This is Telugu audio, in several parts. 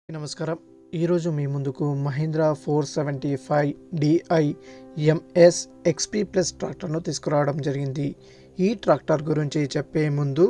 నమస్కారం ఈరోజు మీ ముందుకు Mahindra four seventy five DI MS XP plus ట్రాక్టర్ను తీసుకురావడం జరిగింది ఈ ట్రాక్టర్ గురించి చెప్పే ముందు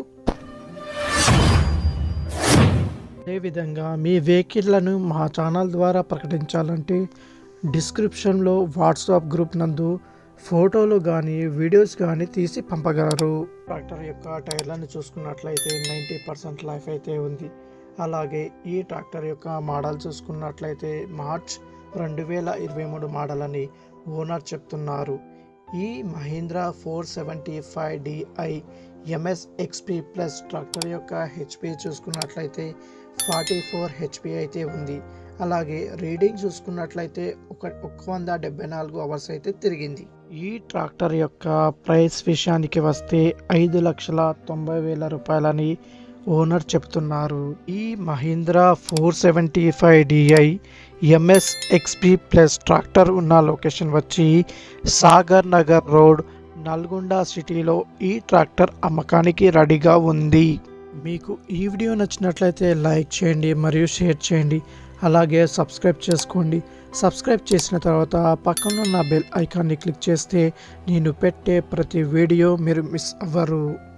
అదేవిధంగా మీ వెహికల్లను మా ఛానల్ ద్వారా ప్రకటించాలంటే డిస్క్రిప్షన్లో వాట్సాప్ గ్రూప్ నందు ఫోటోలు కానీ వీడియోస్ కానీ తీసి పంపగలరు ట్రాక్టర్ యొక్క టైర్లను చూసుకున్నట్లయితే నైంటీ పర్సెంట్ లైఫ్ అయితే ఉంది అలాగే ఈ ట్రాక్టర్ యొక్క మోడల్ చూసుకున్నట్లయితే మార్చ్ రెండు వేల ఇరవై మూడు మోడల్ అని ఓనర్ చెప్తున్నారు ఈ Mahindra four seventy five DI MS XP plus tractor యొక్క హెచ్పి చూసుకున్నట్లయితే ఫార్టీ ఫోర్ హెచ్పి అయితే ఉంది అలాగే రీడింగ్ చూసుకున్నట్లయితే ఒక ఒక వంద డెబ్బై నాలుగు అవర్స్ అయితే తిరిగింది ఈ ట్రాక్టర్ యొక్క ప్రైస్ విషయానికి వస్తే ఐదు లక్షల తొంభై వేల రూపాయలని ఓనర్ చెప్తున్నారు ఈ Mahindra four seventy five DI MS XP plus tractor ఉన్న లొకేషన్ వచ్చి సాగర్ నగర్ రోడ్ నల్గొండ సిటీలో ఈ ట్రాక్టర్ అమ్మకానికి రెడీగా ఉంది మీకు ఈ వీడియో నచ్చినట్లయితే లైక్ చేయండి మరియు షేర్ చేయండి అలాగే సబ్స్క్రైబ్ చేసుకోండి సబ్స్క్రైబ్ చేసిన తర్వాత పక్కన ఉన్న బెల్ ఐకాన్ని క్లిక్ చేస్తే నేను పెట్టే ప్రతి వీడియో మీరు మిస్ అవ్వరు